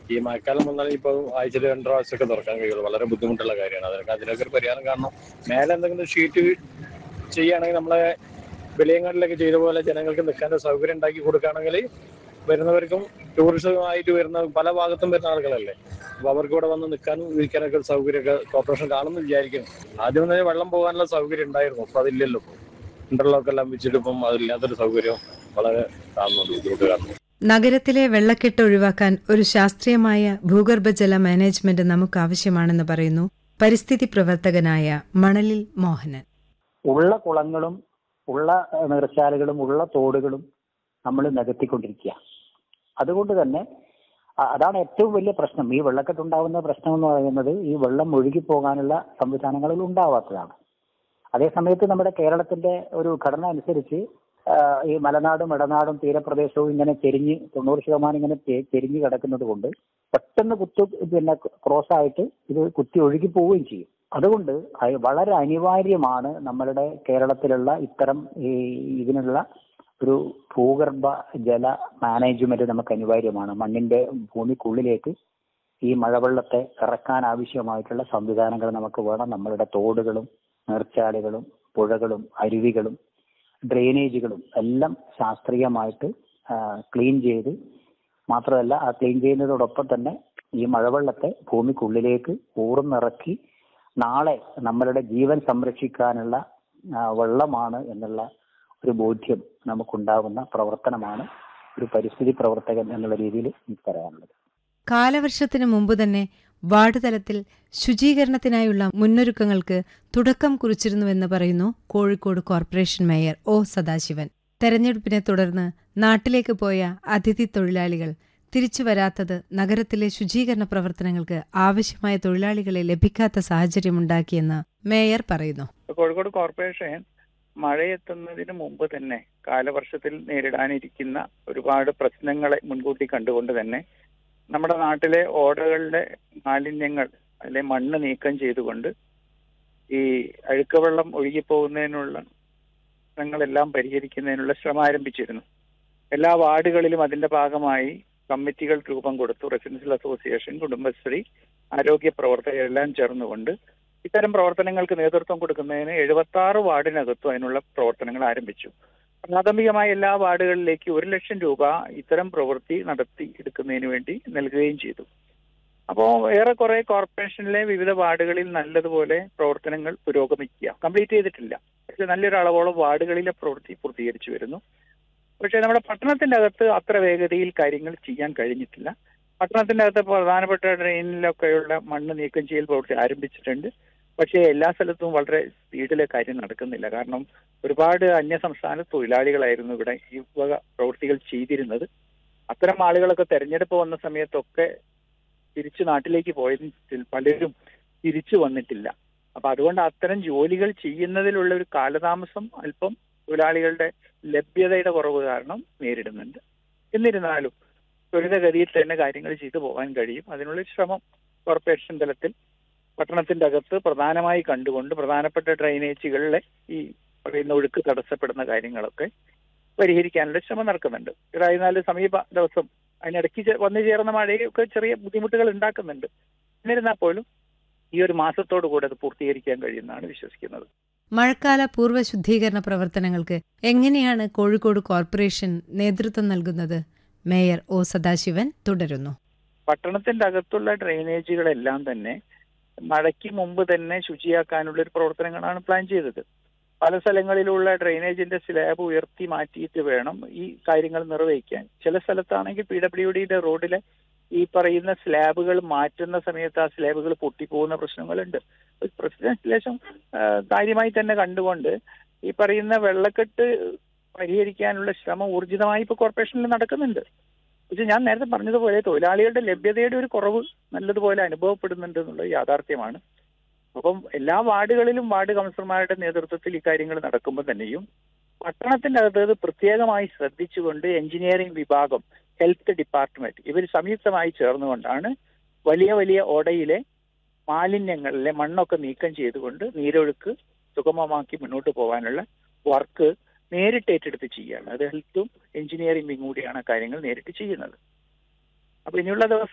ഈ മഴക്കാലം വന്നാൽ ഇപ്പൊ ആഴ്ചയിൽ രണ്ടു പ്രാവശ്യമൊക്കെ തുറക്കാൻ കഴിയുള്ളൂ വളരെ ബുദ്ധിമുട്ടുള്ള കാര്യമാണ് അതിനൊക്കെ അതിനൊക്കെ ഒരു പരിഹാരം കാരണം മേലെ എന്തെങ്കിലും ഷീറ്റ് ചെയ്യുകയാണെങ്കിൽ നമ്മളെ വെളിയങ്ങളിലൊക്കെ ചെയ്ത പോലെ ജനങ്ങൾക്ക് നിൽക്കാൻ ഒരു സൗകര്യം ഉണ്ടാക്കി കൊടുക്കുകയാണെങ്കിൽ വരുന്നവർക്കും ടൂറിസമായിട്ട് വരുന്ന പല ഭാഗത്തും വരുന്ന ആളുകളല്ലേ അപ്പൊ അവർക്ക് ഇവിടെ വന്ന് നിൽക്കാനും ഇരിക്കാനൊക്കെ ഒരു സൗകര്യമൊക്കെ കോർപ്പറേഷൻ കാണുമെന്ന് വിചാരിക്കുന്നു ആദ്യം തന്നെ വെള്ളം പോകാനുള്ള സൗകര്യം ഉണ്ടായിരുന്നു അപ്പൊ അതില്ലല്ലോ ഇപ്പൊ ഇന്റർലോക്ക് എല്ലാം വെച്ചിട്ട് ഇപ്പം അതില്ലാത്തൊരു സൗകര്യം വളരെ കാണുന്നുണ്ട് ബുദ്ധിമുട്ട് കാണുന്നു നഗരത്തിലെ വെള്ളക്കെട്ട് ഒഴിവാക്കാൻ ഒരു ശാസ്ത്രീയമായ ഭൂഗർഭജല മാനേജ്മെന്റ് നമുക്ക് ആവശ്യമാണെന്ന് പറയുന്നു പരിസ്ഥിതി പ്രവർത്തകനായ മണലിൽ മോഹനൻ ഉള്ള കുളങ്ങളും ഉള്ള ഏഹ്, നീർച്ചാലുകളും ഉള്ള തോടുകളും നമ്മൾ നികത്തിക്കൊണ്ടിരിക്കുക അതുകൊണ്ട് തന്നെ അ- അതാണ് ഏറ്റവും വലിയ പ്രശ്നം ഈ വെള്ളക്കെട്ടുണ്ടാകുന്ന പ്രശ്നം എന്ന് പറയുന്നത് ഈ വെള്ളം ഒഴുകി പോകാനുള്ള സംവിധാനങ്ങളിൽ ഉണ്ടാവാത്തതാണ് അതേസമയത്ത് നമ്മുടെ കേരളത്തിന്റെ ഒരു ഘടന അനുസരിച്ച് ആ, ഈ മലനാടും ഇടനാടും തീരപ്രദേശവും ഇങ്ങനെ ചെരിഞ്ഞ് തൊണ്ണൂറ് ശതമാനം ഇങ്ങനെ ചെ- ചെരിഞ്ഞ് കിടക്കുന്നത് കൊണ്ട് പെട്ടെന്ന് കുത്തു പിന്നെ ക്രോസ് ആയിട്ട് ഇത് കുത്തി ഒഴുകി പോവുകയും ചെയ്യും അതുകൊണ്ട് അയ- വളരെ അനിവാര്യമാണ് നമ്മളുടെ കേരളത്തിലുള്ള ഇത്തരം ഈ ഇതിനുള്ള ഒരു ഭൂഗർഭ ജല മാനേജ്മെന്റ് നമുക്ക് അനിവാര്യമാണ് മണ്ണിന്റെ ഭൂമിക്കുള്ളിലേക്ക് ഈ മഴവെള്ളത്തെ ഇറക്കാൻ ആവശ്യമായിട്ടുള്ള സംവിധാനങ്ങൾ നമുക്ക് വേണം നമ്മളുടെ തോടുകളും നീർച്ചാലുകളും പുഴകളും അരുവികളും ഡ്രെയിനേജുകളും എല്ലാം ശാസ്ത്രീയമായിട്ട് ക്ലീൻ ചെയ്ത് മാത്രമല്ല ആ ക്ലീൻ ചെയ്യുന്നതോടൊപ്പം തന്നെ ഈ മഴവെള്ളത്തെ ഭൂമിക്കുള്ളിലേക്ക് ഊർന്നിറക്കി നാളെ നമ്മളുടെ ജീവൻ സംരക്ഷിക്കാനുള്ള ആ, വെള്ളമാണ് എന്നുള്ള ഒരു ബോധ്യം നമുക്കുണ്ടാകുന്ന പ്രവർത്തനമാണ് ഒരു പരിസ്ഥിതി പ്രവർത്തകൻ എന്നുള്ള രീതിയിൽ എനിക്ക് പറയാനുള്ളത് കാലവർഷത്തിന് മുമ്പ് തന്നെ വാർഡ് തലത്തിൽ ശുചീകരണത്തിനായുള്ള മുന്നൊരുക്കങ്ങൾക്ക് തുടക്കം കുറിച്ചിരുന്നുവെന്ന് പറയുന്നു Kozhikode corporation mayor O Sadasivan തെരഞ്ഞെടുപ്പിനെ തുടർന്ന് നാട്ടിലേക്ക് പോയ അതിഥി തൊഴിലാളികൾ തിരിച്ചു വരാത്തത് നഗരത്തിലെ ശുചീകരണ പ്രവർത്തനങ്ങൾക്ക് ആവശ്യമായ തൊഴിലാളികളെ ലഭിക്കാത്ത സാഹചര്യമുണ്ടാക്കിയെന്ന് മേയർ പറയുന്നു കോഴിക്കോട് കോർപ്പറേഷൻ മഴയെത്തുന്നതിന് മുമ്പ് തന്നെ കാലവർഷത്തിൽ നേരിടാനിരിക്കുന്ന ഒരുപാട് പ്രശ്നങ്ങളെ മുൻകൂട്ടി കണ്ടുകൊണ്ട് തന്നെ നമ്മുടെ നാട്ടിലെ ഓടകളുടെ മാലിന്യങ്ങൾ അല്ലെ മണ്ണ് നീക്കം ചെയ്തുകൊണ്ട് ഈ അഴുക്കവെള്ളം ഒഴുകിപ്പോകുന്നതിനുള്ള പ്രശ്നങ്ങളെല്ലാം പരിഹരിക്കുന്നതിനുള്ള ശ്രമം ആരംഭിച്ചിരുന്നു എല്ലാ വാർഡുകളിലും അതിന്റെ ഭാഗമായി കമ്മിറ്റികൾ രൂപം കൊടുത്തു റെസിഡൻഷ്യൽ അസോസിയേഷൻ കുടുംബശ്രീ ആരോഗ്യ പ്രവർത്തകരെല്ലാം ചേർന്നുകൊണ്ട് ഇത്തരം പ്രവർത്തനങ്ങൾക്ക് നേതൃത്വം കൊടുക്കുന്നതിന് എഴുപത്തി ആറ് വാർഡിനകത്തും അതിനുള്ള പ്രവർത്തനങ്ങൾ ആരംഭിച്ചു പ്രാഥമികമായ എല്ലാ വാർഡുകളിലേക്ക് ഒരു ലക്ഷം രൂപ ഇത്തരം പ്രവൃത്തി നടത്തി എടുക്കുന്നതിന് വേണ്ടി നൽകുകയും ചെയ്തു അപ്പോൾ ഏറെക്കുറെ കോർപ്പറേഷനിലെ വിവിധ വാർഡുകളിൽ നല്ലതുപോലെ പ്രവർത്തനങ്ങൾ പുരോഗമിക്കുക കംപ്ലീറ്റ് ചെയ്തിട്ടില്ല പക്ഷെ നല്ലൊരു അളവോളം വാർഡുകളിലെ പ്രവൃത്തി പൂർത്തീകരിച്ചു വരുന്നു പക്ഷേ നമ്മുടെ പട്ടണത്തിന്റെ അകത്ത് അത്ര വേഗതയിൽ കാര്യങ്ങൾ ചെയ്യാൻ കഴിഞ്ഞിട്ടില്ല പട്ടണത്തിന്റെ അകത്ത് പ്രധാനപ്പെട്ട ഡ്രെയിനിലൊക്കെയുള്ള മണ്ണ് നീക്കം ചെയ്യൽ പ്രവൃത്തി ആരംഭിച്ചിട്ടുണ്ട് പക്ഷേ എല്ലാ സ്ഥലത്തും വളരെ സ്പീഡിൽ കാര്യം നടക്കുന്നില്ല കാരണം ഒരുപാട് അന്യ സംസ്ഥാന തൊഴിലാളികളായിരുന്നു ഇവിടെ ഈ വക പ്രവൃത്തികൾ ചെയ്തിരുന്നത് അത്തരം ആളുകളൊക്കെ തെരഞ്ഞെടുപ്പ് വന്ന സമയത്തൊക്കെ തിരിച്ചു നാട്ടിലേക്ക് പോയതിൽ പലരും തിരിച്ചു വന്നിട്ടില്ല അപ്പൊ അതുകൊണ്ട് അത്തരം ജോലികൾ ചെയ്യുന്നതിലുള്ള ഒരു കാലതാമസം അല്പം തൊഴിലാളികളുടെ ലഭ്യതയുടെ കുറവ് കാരണം നേരിടുന്നുണ്ട് എന്നിരുന്നാലും ത്വരിതഗതിയിൽ തന്നെ കാര്യങ്ങൾ ചെയ്തു പോകാൻ കഴിയും അതിനുള്ള ശ്രമം കോർപ്പറേഷൻ തലത്തിൽ പട്ടണത്തിന്റെ അകത്ത് പ്രധാനമായി കണ്ടുകൊണ്ട് പ്രധാനപ്പെട്ട ഡ്രൈനേജുകളിലെ ഈ പറയുന്ന ഒഴുക്ക് തടസ്സപ്പെടുന്ന കാര്യങ്ങളൊക്കെ പരിഹരിക്കാനുള്ള ശ്രമം നടക്കുന്നുണ്ട് ഇതായിരുന്നാല് സമീപ ദിവസം അതിനിടയ്ക്ക് ചെ- വന്നു ചേർന്ന മഴയൊക്കെ ചെറിയ ബുദ്ധിമുട്ടുകൾ ഉണ്ടാക്കുന്നുണ്ട് എന്നിരുന്നാൽ പോലും ഈ ഒരു മാസത്തോടു കൂടെ അത് പൂർത്തീകരിക്കാൻ കഴിയുമെന്നാണ് വിശ്വസിക്കുന്നത് മഴക്കാല പൂർവ്വ ശുദ്ധീകരണ പ്രവർത്തനങ്ങൾക്ക് എങ്ങനെയാണ് കോഴിക്കോട് കോർപ്പറേഷൻ നേതൃത്വം നൽകുന്നത് മേയർ ഒ സദാശിവൻ തുടരുന്നു പട്ടണത്തിന്റെ അകത്തുള്ള ഡ്രെയിനേജുകളെല്ലാം തന്നെ മഴയ്ക്ക് മുമ്പ് തന്നെ ശുചിയാക്കാനുള്ള ഒരു പ്രവർത്തനങ്ങളാണ് പ്ലാൻ ചെയ്തത് പല സ്ഥലങ്ങളിലുള്ള ഡ്രെയിനേജിന്റെ സ്ലാബ് ഉയർത്തി മാറ്റിയിട്ട് വേണം ഈ കാര്യങ്ങൾ നിർവഹിക്കാൻ ചില സ്ഥലത്താണെങ്കിൽ പി ഡബ്ല്യു ഡിയുടെ റോഡിലെ ഈ പറയുന്ന സ്ലാബുകൾ മാറ്റുന്ന സമയത്ത് ആ സ്ലാബുകൾ പൊട്ടിപ്പോകുന്ന പ്രശ്നങ്ങളുണ്ട് പ്രസിഡന്റ് ലേശം ആ, കാര്യമായി തന്നെ കണ്ടുകൊണ്ട് ഈ പറയുന്ന വെള്ളക്കെട്ട് പരിഹരിക്കാനുള്ള ശ്രമം ഊർജിതമായി ഇപ്പൊ കോർപ്പറേഷനിൽ നടക്കുന്നുണ്ട് പക്ഷെ ഞാൻ നേരത്തെ പറഞ്ഞതുപോലെ തൊഴിലാളികളുടെ ലഭ്യതയുടെ ഒരു കുറവ് നല്ലതുപോലെ അനുഭവപ്പെടുന്നുണ്ട് എന്നുള്ളത് യാഥാർത്ഥ്യമാണ് അപ്പം എല്ലാ വാർഡുകളിലും വാർഡ് കൗൺസിലർമാരുടെ നേതൃത്വത്തിൽ ഇക്കാര്യങ്ങൾ നടക്കുമ്പോൾ തന്നെയും പട്ടണത്തിന്റെ അകത്ത് ഇത് പ്രത്യേകമായി ശ്രദ്ധിച്ചുകൊണ്ട് എഞ്ചിനീയറിംഗ് വിഭാഗം ഹെൽത്ത് ഡിപ്പാർട്ട്മെന്റ് ഇവർ സംയുക്തമായി ചേർന്നുകൊണ്ടാണ് വലിയ വലിയ ഓടയിലെ മാലിന്യങ്ങളിലെ മണ്ണൊക്കെ നീക്കം ചെയ്തുകൊണ്ട് നീരൊഴുക്ക് സുഗമമാക്കി മുന്നോട്ട് പോകാനുള്ള വർക്ക് നേരിട്ട് ഏറ്റെടുത്ത് ചെയ്യുകയാണ് അത് ഹെൽത്തും എഞ്ചിനീയറിംഗും കൂടിയാണ് ആ കാര്യങ്ങൾ നേരിട്ട് ചെയ്യുന്നത് അപ്പൊ ഇനിയുള്ള ദിവസം